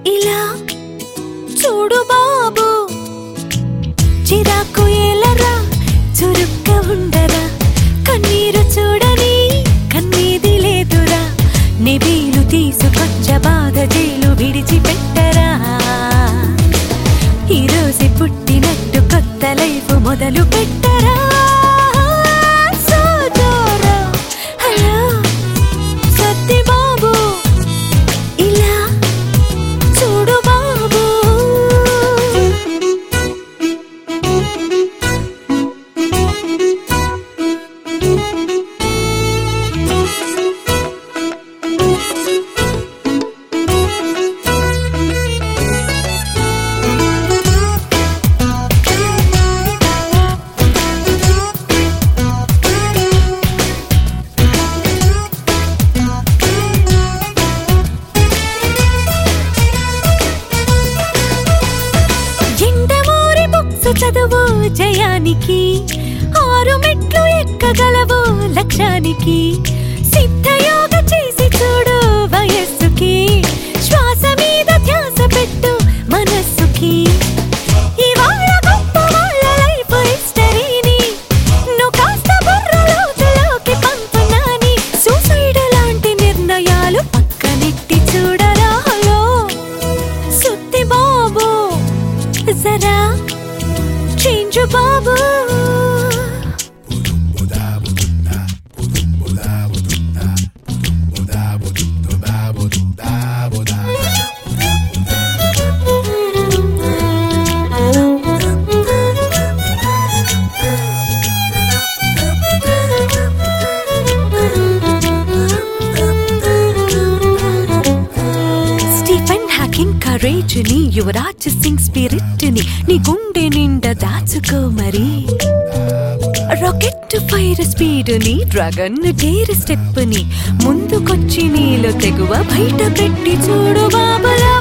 ఇలా చూడు బాబు చిరాకు ఏలరా చురుక్క ఉండరా కన్నీరు చూడని కన్నీది లేదురా నిబీలు తీసుకొచ్చ బాధ జైలు విడిచిపెట్టరా ఈ రోజు పుట్టినట్టు కొత్త లైఫ్ మొదలు పెట్టరా సో జోరా హలో సత్తి బాబు ఇలా చూడు బాబు ఎండమూరి బుక్స్ చదువు జయానికి ఆరు మెట్లు ఎక్కగలవు లక్ష్యానికి సిద్ధయోగ చేసి చూడు వయస్సుకి శ్వాస మీద ధ్యాస పెట్టు మనస్సుకి ఇవాళ గొప్ప వాళ్ళ లైఫ్ హిస్టరీని నువ్వు కాస్త బుర్రలోతులోకి పంపునాని సూసైడ్ లాంటి నిర్ణయాలు పక్కనెట్టి చూడరా హలో సుత్తి బాబు జరా చేంజ్ బాబు స్టీఫెన్ హ్యాకింగ్ కరేజ్ ని యువరాజ్ సింగ్ స్పిరిట్ ని నీ గుండె నిండా దాచుకో మరి రాకెట్ ఫైర్ స్పీడ్ ని డ్రాగన్ డేర్ స్టెప్ ని ముందుకొచ్చి నీలో తెగువ బయట పెట్టి చూడు బాబలా